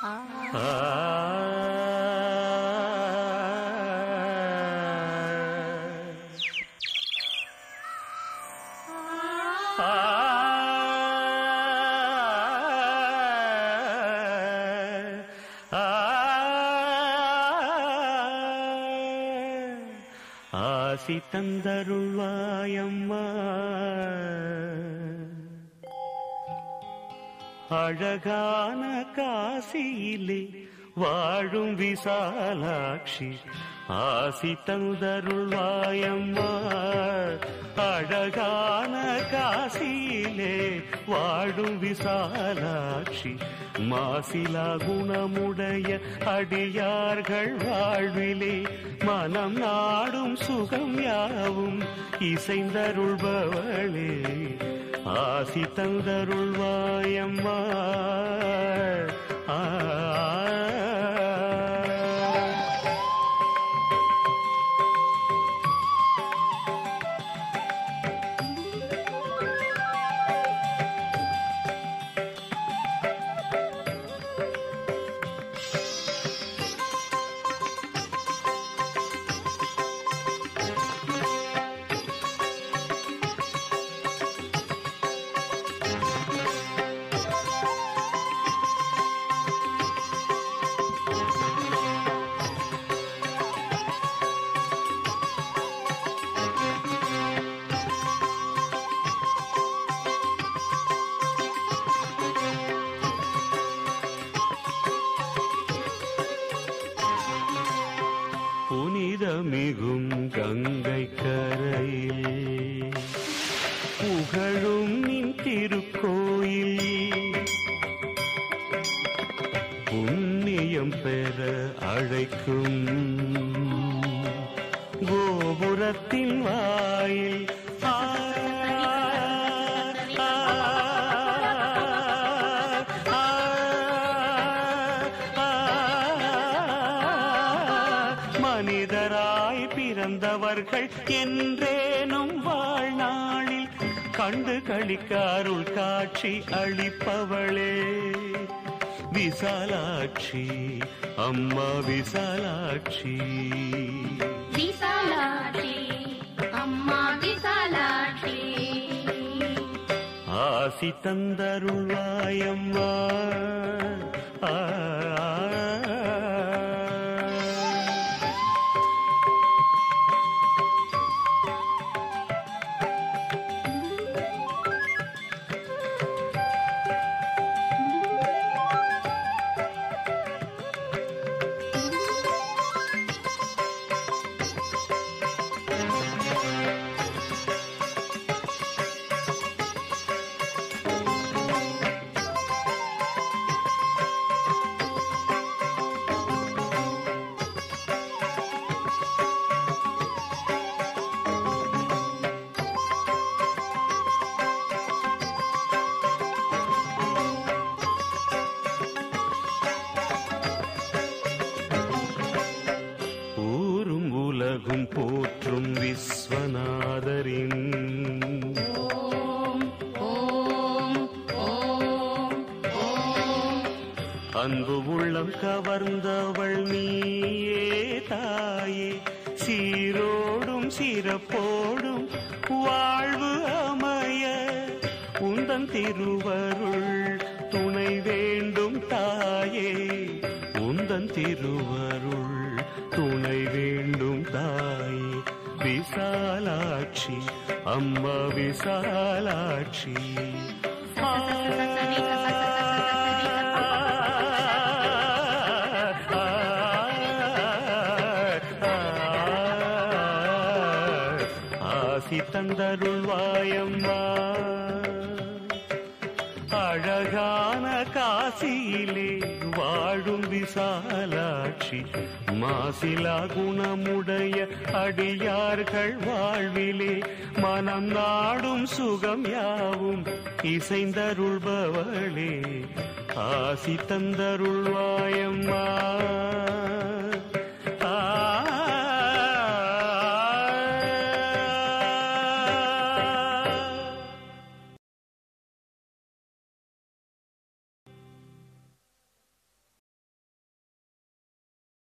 ஆசி தந்தருள்வாயம்மா அழகான காசியிலே வாழும் விசாலாட்சி ஆசி தந்தருள்வாயம்மா அழகான காசியிலே வாழும் விசாலாட்சி மாசிலா குணமுடைய அடியார்கள் வாழ்விலே மனம் நாடும் சுகம் யாவும் இசைந்தருள்பவளே ஆசி தந்தருள்வாயம்மா ஆ புனிதமிகும் கங்கை கரையில் புகழும் நின் திருக்கோயில் புண்ணியம் பெற அழைக்கும் கோபுரத்தின் வாயில் ஆ, ஆ, ஆ, மனிதராய் பிறந்தவர்கள் என்றேனும் வாழ்நாளில் கண்டு களிக்க அருள் காட்சி அளிப்பவளே விசாலாட்சி அம்மா விசாலாட்சி விசாலாட்சி அம்மா விசாலாட்சி ஆசி தந்தருள்வாயம்மா ஆ ஊரும் உலகும் போற்றும் விஸ்வநாதரின் ஓம் ஓம் ஓம் ஓம் அன்பு உள்ளம் கவர்ந்தவள் நீயே தாயே சீரோடும் சிறப்போடும் வாழ்வு அமைய உந்தன் திருவருள் துணை வேண்டும் தாயே உந்தன் திருவருள் துணை வேண்டும் தாயே விசாலாட்சி அம்மா விசாலாட்சி ஆசி தந்தருள்வாயம்மா அழகான காசியிலே வாழும் விசாலாட்சி மாசிலா குணமுடைய அடியார்கள் வாழ்விலே மனம் நாடும் சுகம் யாவும் இசைந்தருள்பவளே ஆசி தந்தருள்வாயம்மா